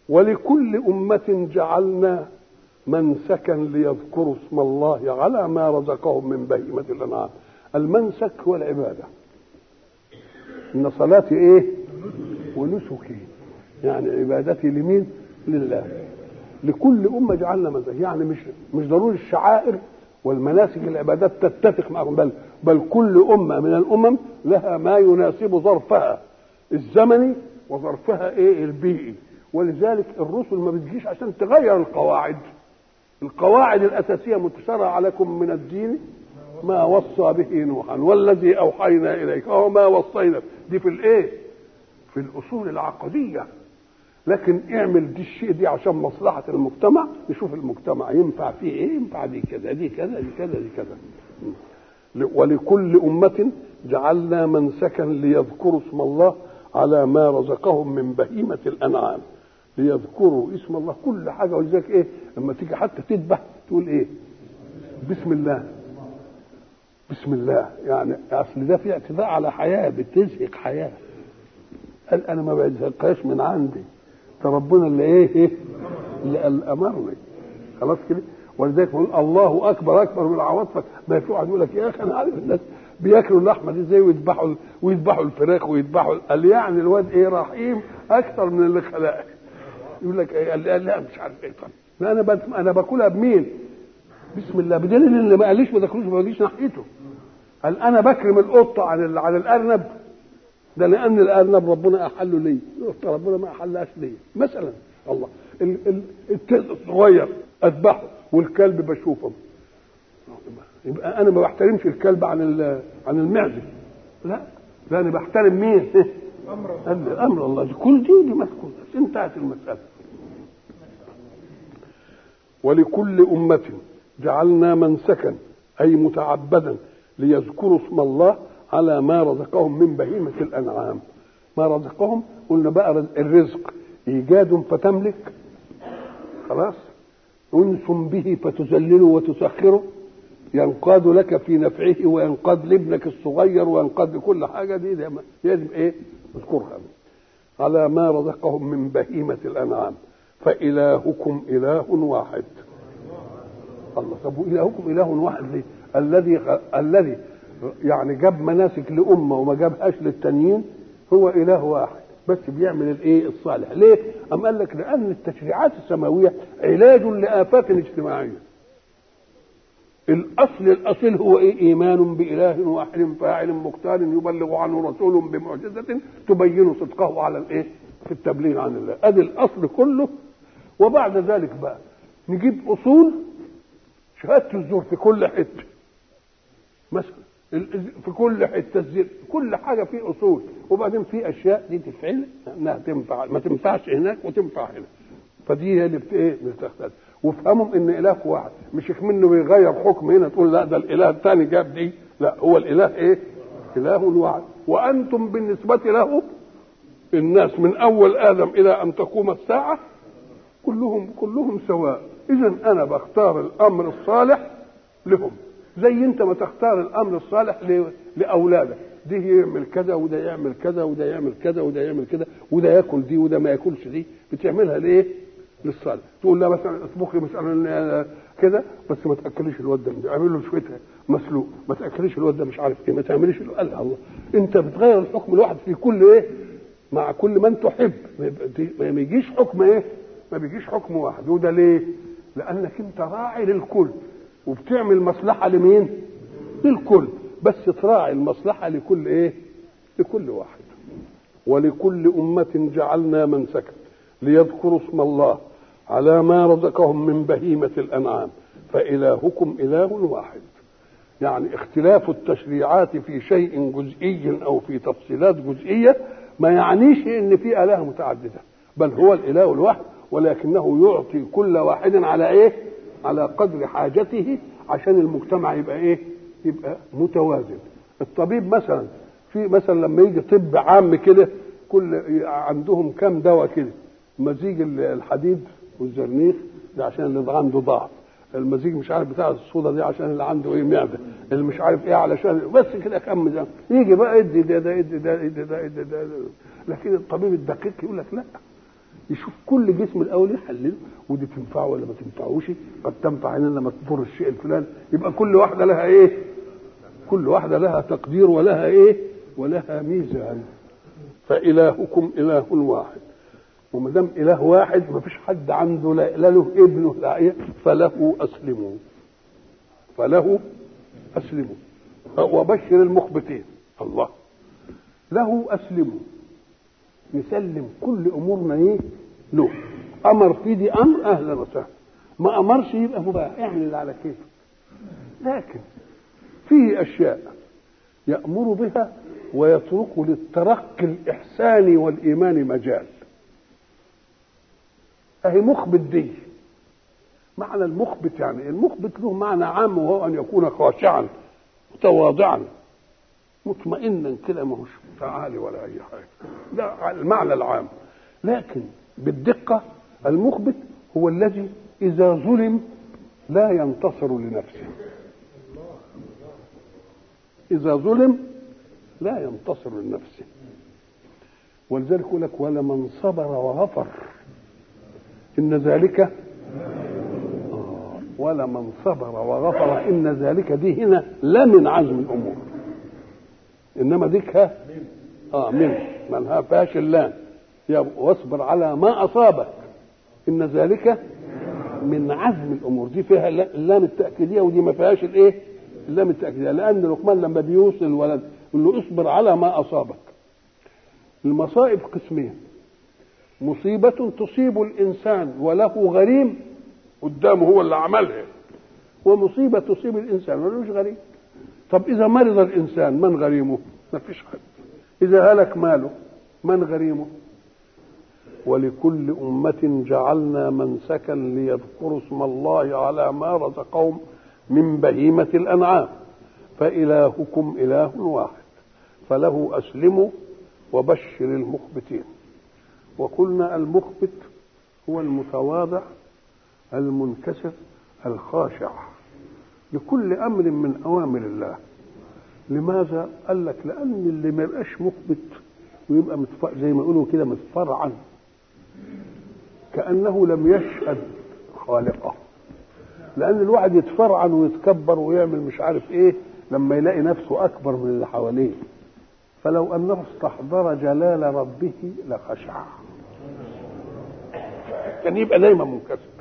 ولكل أمة جعلنا منسكا ليذكروا اسم الله على ما رزقهم من بهيمة الأنعام المنسك هو العبادة إن صلاتي إيه ونسكي يعني عبادتي لمين لله لكل أمة جعلنا منسك يعني مش مش ضروري الشعائر والمناسك العبادات تتفق معهم بل بل كل أمة من الأمم لها ما يناسب ظرفها الزمني وظرفها ايه البيئي ولذلك الرسل ما بتجيش عشان تغير القواعد القواعد الأساسية متشرعة لكم من الدين ما وصى به نوحا والذي أوحينا إليك وما وصينا دي في الإيه؟ في الأصول العقدية لكن اعمل دي الشيء دي عشان مصلحة المجتمع نشوف المجتمع ينفع فيه ايه ينفع دي كذا دي كذا دي كذا دي كذا ولكل أمة جعلنا منسكا ليذكروا اسم الله على ما رزقهم من بهيمة الأنعام ليذكروا اسم الله كل حاجة ولذلك ايه لما تيجي حتى تذبح تقول ايه بسم الله بسم الله يعني اصل ده في اعتداء على حياه بتزهق حياه قال انا ما بزهقهاش من عندي ده ربنا اللي ايه ايه اللي امرني خلاص كده ولذلك يقول الله اكبر اكبر من عواطفك ما في واحد يقول لك يا اخي انا عارف الناس بياكلوا اللحمه دي ازاي ويذبحوا ويذبحوا الفراخ ويذبحوا قال يعني الواد ايه رحيم اكثر من اللي خلقك يقول لك ايه قال لا مش عارف ايه طب لا انا بت... انا باكلها بمين؟ بسم الله بدليل ان ما قاليش ما تاكلوش ما تجيش ناحيته قال انا بكرم القطه عن ال... عن الارنب ده لان الارنب ربنا احله لي القطه ربنا ما احلهاش لي مثلا الله ال... ال... التز الصغير اذبحه والكلب بشوفه يبقى انا ما بحترمش الكلب عن ال... عن المعزه لا لا انا بحترم مين؟ امر امر الله كل دي دي مسكوته انتهت المساله ولكل أمة جعلنا منسكا أي متعبدا ليذكروا اسم الله على ما رزقهم من بهيمة الأنعام ما رزقهم قلنا بقى الرزق إيجاد فتملك خلاص أنس به فتذلله وتسخره ينقاد لك في نفعه وينقاد لابنك الصغير وينقاد لكل حاجة دي يجب إيه اذكرها على ما رزقهم من بهيمة الأنعام فإلهكم إله واحد الله طب وإلهكم إله واحد ليه؟ الذي الذي يعني جاب مناسك لأمة وما جابهاش للتانيين هو إله واحد بس بيعمل الايه الصالح ليه؟ أم قال لك لأن التشريعات السماوية علاج لآفات اجتماعية الأصل الأصيل هو إيه؟ إيمان بإله واحد فاعل مختار يبلغ عنه رسول بمعجزة تبين صدقه على الإيه؟ في التبليغ عن الله ادي الاصل كله وبعد ذلك بقى نجيب اصول شهاده الزور في كل حته مثلا في كل حته الزر كل حاجه في اصول وبعدين في اشياء دي تفعل انها تنفع ما تنفعش هناك وتنفع هنا فدي هي اللي بت ايه بتختلف وافهموا ان اله واحد مش منه بيغير حكم هنا تقول لا ده الاله الثاني جاب دي لا هو الاله ايه؟ اله واحد وانتم بالنسبه له الناس من اول ادم الى ان تقوم الساعه كلهم كلهم سواء اذا انا بختار الامر الصالح لهم زي انت ما تختار الامر الصالح لاولادك ده يعمل كذا وده يعمل كذا وده يعمل كذا وده يعمل كذا وده ياكل دي وده ما ياكلش دي بتعملها ليه؟ للصالح تقول لا مثلا اطبخي مثلا كده بس ما تاكليش الواد ده اعمل له شويه مسلوق ما تاكليش الواد ده مش عارف ايه ما تعمليش قال الله انت بتغير الحكم الواحد في كل ايه؟ مع كل من تحب ما يجيش حكم ايه ما بيجيش حكم واحد وده ليه لانك انت راعي للكل وبتعمل مصلحه لمين للكل بس تراعي المصلحه لكل ايه لكل واحد ولكل امه جعلنا منسكا ليذكروا اسم الله على ما رزقهم من بهيمه الانعام فالهكم اله واحد يعني اختلاف التشريعات في شيء جزئي او في تفصيلات جزئيه ما يعنيش ان في اله متعدده بل هو الاله الواحد ولكنه يعطي كل واحد على ايه على قدر حاجته عشان المجتمع يبقى ايه يبقى متوازن الطبيب مثلا في مثلا لما يجي طب عام كده كل عندهم كام دواء كده مزيج الحديد والزرنيخ ده عشان اللي عنده ضعف المزيج مش عارف بتاع الصودا دي عشان اللي عنده ايه معده اللي مش عارف ايه علشان بس كده كم ده يجي بقى ادي ده ده ادي ده ادي ده ادي ده, ده. لكن الطبيب الدقيق يقول لك لا يشوف كل جسم الاول يحلله ودي تنفعه ولا ما تنفعوش قد تنفع هنا لما تضر الشيء الفلاني يبقى كل واحده لها ايه كل واحده لها تقدير ولها ايه ولها ميزان فالهكم اله واحد وما دام اله واحد ما فيش حد عنده لا لا له ابن لا إيه فله اسلموا فله اسلموا وبشر المخبتين الله له اسلموا نسلم كل امورنا ايه له امر في دي امر اهلا وسهلا ما امرش يبقى مباح اعمل اللي على كيفك لكن فيه اشياء يامر بها ويترك للترقي الاحساني والايمان مجال اهي مخبت دي معنى المخبت يعني المخبت له معنى عام وهو ان يكون خاشعا متواضعا مطمئنا كده ما هوش تعالي ولا اي حاجه ده المعنى العام لكن بالدقه المخبت هو الذي اذا ظلم لا ينتصر لنفسه اذا ظلم لا ينتصر لنفسه ولذلك يقول لك ولمن صبر وغفر ان ذلك آه ولمن صبر وغفر ان ذلك دي هنا لا من عزم الامور انما ديك ها اه من من فيهاش اللام واصبر على ما اصابك ان ذلك من عزم الامور دي فيها اللام التاكيديه ودي ما فيهاش الايه اللام التاكيديه لان لقمان لما بيوصل الولد يقول له اصبر على ما اصابك المصائب قسمين مصيبة تصيب الإنسان وله غريم قدامه هو اللي عملها ومصيبة تصيب الإنسان ولوش غريم طب إذا مرض الإنسان من غريمه؟ ما فيش حد إذا هلك ماله من غريمه؟ ولكل أمة جعلنا منسكا ليذكروا اسم الله على ما رزقهم من بهيمة الأنعام فإلهكم إله واحد فله أسلموا وبشر المخبتين وقلنا المخبت هو المتواضع المنكسر الخاشع لكل امر من اوامر الله لماذا قال لك لان اللي ما يبقاش مخبت ويبقى متف... زي ما يقولوا كده متفرعا كانه لم يشهد خالقه لان الواحد يتفرعن ويتكبر ويعمل مش عارف ايه لما يلاقي نفسه اكبر من اللي حواليه فلو انه استحضر جلال ربه لخشع كان يبقى دايما منكسر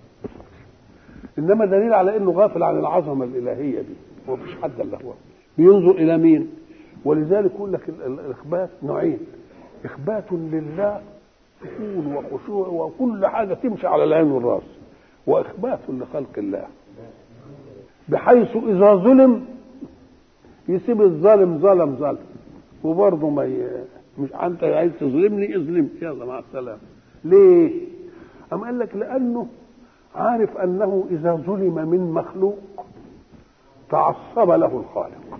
انما دليل على انه غافل عن العظمه الالهيه دي هو مفيش حد الا هو بينظر الى مين ولذلك يقول لك الاخبات نوعين اخبات لله سكون وخشوع وكل حاجه تمشي على العين والراس واخبات لخلق الله بحيث اذا ظلم يسيب الظالم ظلم ظلم وبرضه ما ي... مش انت عايز تظلمني اظلمني يلا مع السلامه ليه؟ أم قال لك لأنه عارف أنه إذا ظلم من مخلوق تعصب له الخالق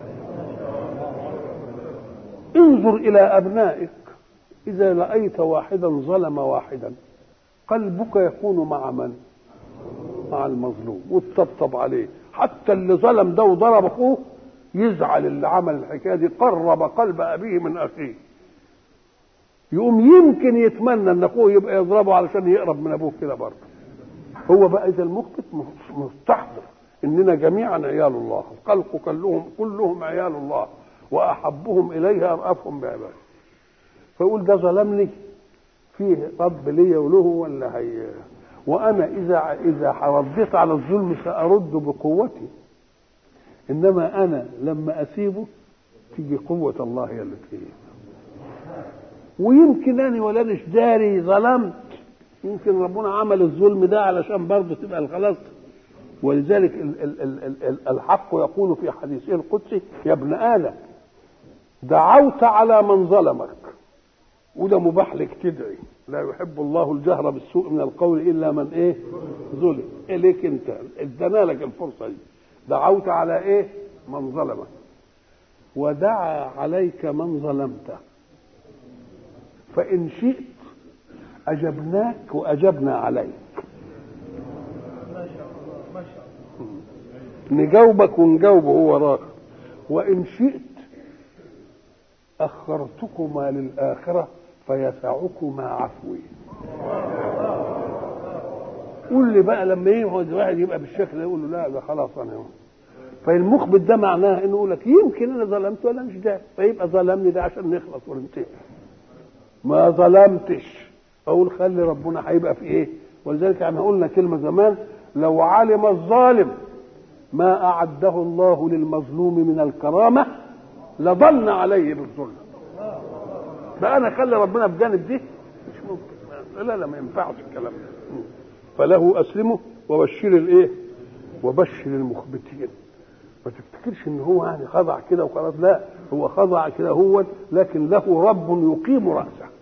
انظر إلى أبنائك إذا رأيت واحدا ظلم واحدا قلبك يكون مع من؟ مع المظلوم وتطبطب عليه حتى اللي ظلم ده وضرب أخوه يزعل اللي عمل الحكاية دي قرب قلب أبيه من أخيه يقوم يمكن يتمنى ان اخوه يبقى يضربه علشان يقرب من ابوه كده برضه هو بقى اذا المخبت مستحضر اننا جميعا عيال الله الخلق كلهم كلهم عيال الله واحبهم اليه ارأفهم بعباده فيقول ده ظلمني فيه رب ليا وله ولا هي وانا اذا اذا رديت على الظلم سارد بقوتي انما انا لما اسيبه تيجي قوه الله هي اللي تيجي ويمكن انا ولا مش داري ظلمت يمكن ربنا عمل الظلم ده علشان برضه تبقى خلاص ولذلك ال ال ال ال الحق يقول في حديثه القدسي يا ابن ادم دعوت على من ظلمك وده مباح لك تدعي لا يحب الله الجهر بالسوء من القول الا من ايه ظلم اليك انت ادانا لك الفرصه دي دعوت على ايه من ظلمك ودعا عليك من ظلمته فإن شئت أجبناك وأجبنا عليك نجاوبك ونجاوبه هو راك وإن شئت أخرتكما للآخرة فيسعكما عفوي قول لي بقى لما يقعد واحد يبقى بالشكل ده يقول له لا ده خلاص انا يوم. فالمخبت ده معناه انه يقول لك يمكن انا ظلمت ولا مش ده فيبقى ظلمني ده عشان نخلص وننتهي ما ظلمتش اقول خلي ربنا هيبقى في ايه ولذلك احنا قلنا كلمه زمان لو علم الظالم ما اعده الله للمظلوم من الكرامه لظن عليه بالظلم بقى انا اخلي ربنا في جانب دي مش ممكن لا لا ما ينفعش الكلام ده فله اسلمه وبشر الايه وبشر المخبتين ما تفتكرش ان هو يعني خضع كده وخلاص لا هو خضع كده هو لكن له رب يقيم راسه